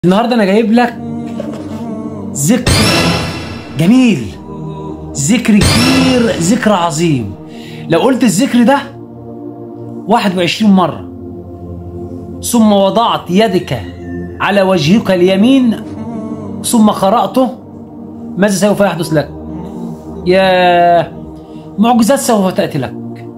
النهارده انا جايب لك ذكر جميل ذكر كبير ذكر عظيم لو قلت الذكر ده 21 مرة ثم وضعت يدك على وجهك اليمين ثم قرأته ماذا سوف يحدث لك يا معجزات سوف تأتي لك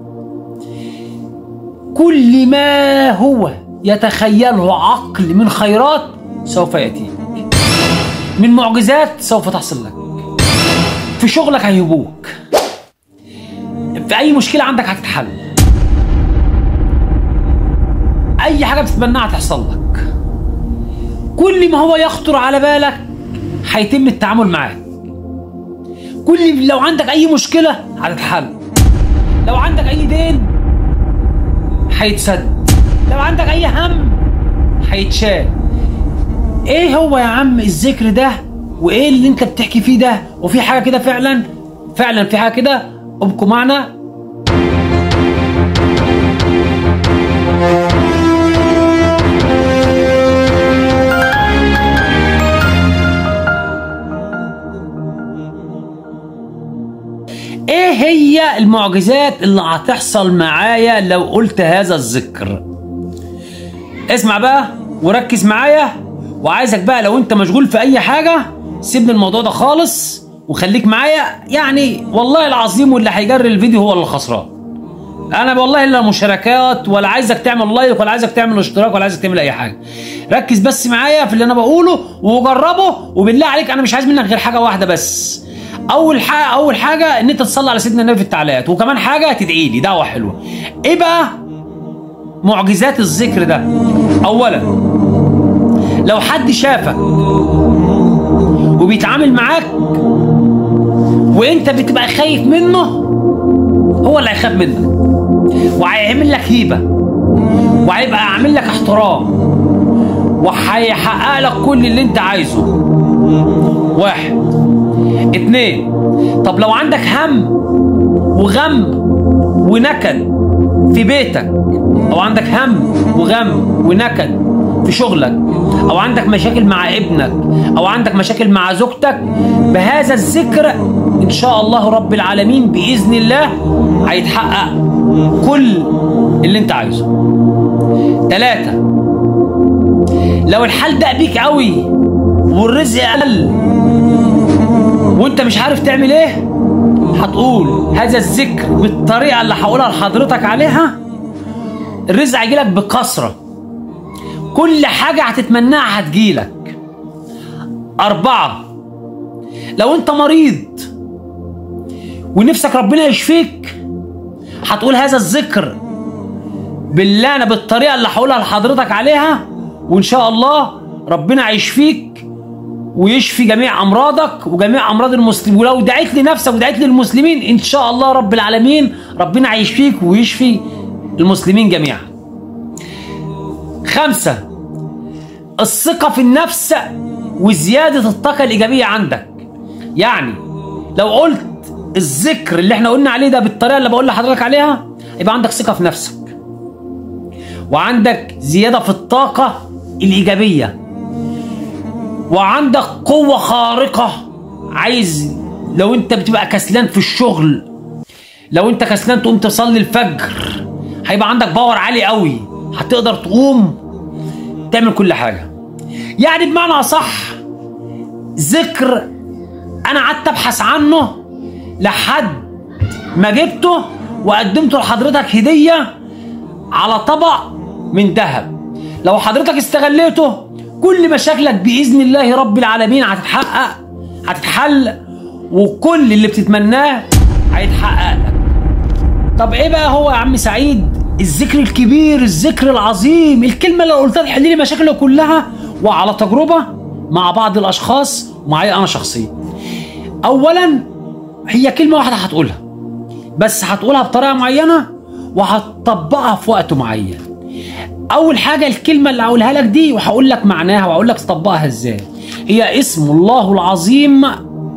كل ما هو يتخيله عقل من خيرات سوف يأتيك من معجزات سوف تحصل لك في شغلك هيهبوك في أي مشكلة عندك هتتحل أي حاجة بتتمناها هتحصل لك كل ما هو يخطر على بالك هيتم التعامل معاه كل لو عندك أي مشكلة هتتحل لو عندك أي دين هيتسد لو عندك أي هم هيتشال ايه هو يا عم الذكر ده وايه اللي انت بتحكي فيه ده وفي حاجه كده فعلا فعلا في حاجه كده ابقوا معنا ايه هي المعجزات اللي هتحصل معايا لو قلت هذا الذكر اسمع بقى وركز معايا وعايزك بقى لو انت مشغول في اي حاجه سيبني الموضوع ده خالص وخليك معايا يعني والله العظيم واللي هيجري الفيديو هو اللي خسران انا والله لا مشاركات ولا عايزك تعمل لايك ولا عايزك تعمل اشتراك ولا عايزك تعمل اي حاجه ركز بس معايا في اللي انا بقوله وجربه وبالله عليك انا مش عايز منك غير حاجه واحده بس اول حاجه اول حاجه ان انت تصلي على سيدنا النبي في التعليقات وكمان حاجه تدعي لي دعوه حلوه ايه بقى معجزات الذكر ده اولا لو حد شافك وبيتعامل معاك وانت بتبقى خايف منه هو اللي هيخاف منك وهيعمل لك هيبه وهيبقى عامل لك احترام وهيحقق لك كل اللي انت عايزه واحد اتنين طب لو عندك هم وغم ونكد في بيتك او عندك هم وغم ونكد في شغلك او عندك مشاكل مع ابنك او عندك مشاكل مع زوجتك بهذا الذكر ان شاء الله رب العالمين باذن الله هيتحقق كل اللي انت عايزه ثلاثة لو الحال ده بيك قوي والرزق قل وانت مش عارف تعمل ايه هتقول هذا الذكر بالطريقة اللي هقولها لحضرتك عليها الرزق هيجيلك بكثرة كل حاجة هتتمناها هتجيلك أربعة لو أنت مريض ونفسك ربنا يشفيك هتقول هذا الذكر بالله أنا بالطريقة اللي هقولها لحضرتك عليها وإن شاء الله ربنا هيشفيك ويشفي جميع أمراضك وجميع أمراض المسلمين ولو دعيت لنفسك ودعيت للمسلمين إن شاء الله رب العالمين ربنا هيشفيك ويشفي المسلمين جميعا خمسة الثقة في النفس وزيادة الطاقة الإيجابية عندك يعني لو قلت الذكر اللي احنا قلنا عليه ده بالطريقة اللي بقول لحضرتك عليها يبقى عندك ثقة في نفسك وعندك زيادة في الطاقة الإيجابية وعندك قوة خارقة عايز لو انت بتبقى كسلان في الشغل لو انت كسلان تقوم تصلي الفجر هيبقى عندك باور عالي قوي هتقدر تقوم تعمل كل حاجة يعني بمعنى أصح ذكر أنا قعدت أبحث عنه لحد ما جبته وقدمته لحضرتك هدية على طبق من ذهب لو حضرتك استغليته كل مشاكلك بإذن الله رب العالمين هتتحقق هتتحل وكل اللي بتتمناه هيتحقق لك طب ايه بقى هو يا عم سعيد الذكر الكبير الذكر العظيم الكلمة اللي قلتها تحل لي مشاكلي كلها وعلى تجربة مع بعض الأشخاص ومعايا أنا شخصيا أولا هي كلمة واحدة هتقولها بس هتقولها بطريقة معينة وهتطبقها في وقت معين أول حاجة الكلمة اللي هقولها لك دي وهقول لك معناها وهقول لك تطبقها إزاي هي اسم الله العظيم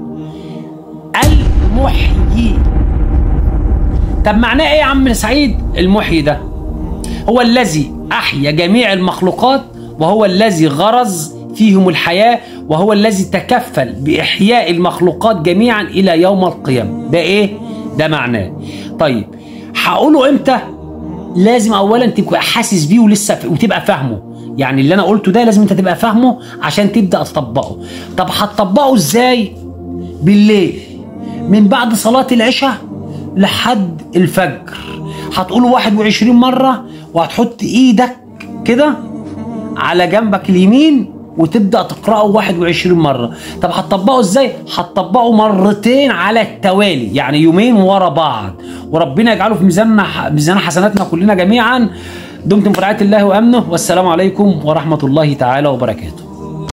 المحيي طب معناه ايه يا عم سعيد المحيي ده هو الذي احيا جميع المخلوقات وهو الذي غرز فيهم الحياة وهو الذي تكفل بإحياء المخلوقات جميعا إلى يوم القيامة ده إيه؟ ده معناه طيب هقوله إمتى؟ لازم أولا تبقى حاسس بيه ولسه ف... وتبقى فاهمه يعني اللي أنا قلته ده لازم أنت تبقى فاهمه عشان تبدأ تطبقه طب هتطبقه إزاي؟ بالليل من بعد صلاة العشاء لحد الفجر هتقوله 21 مرة وهتحط ايدك كده على جنبك اليمين وتبدا تقراه 21 مره طب هتطبقه ازاي هتطبقه مرتين على التوالي يعني يومين ورا بعض وربنا يجعله في ميزاننا ميزان حسناتنا كلنا جميعا دمتم في رعايه الله وامنه والسلام عليكم ورحمه الله تعالى وبركاته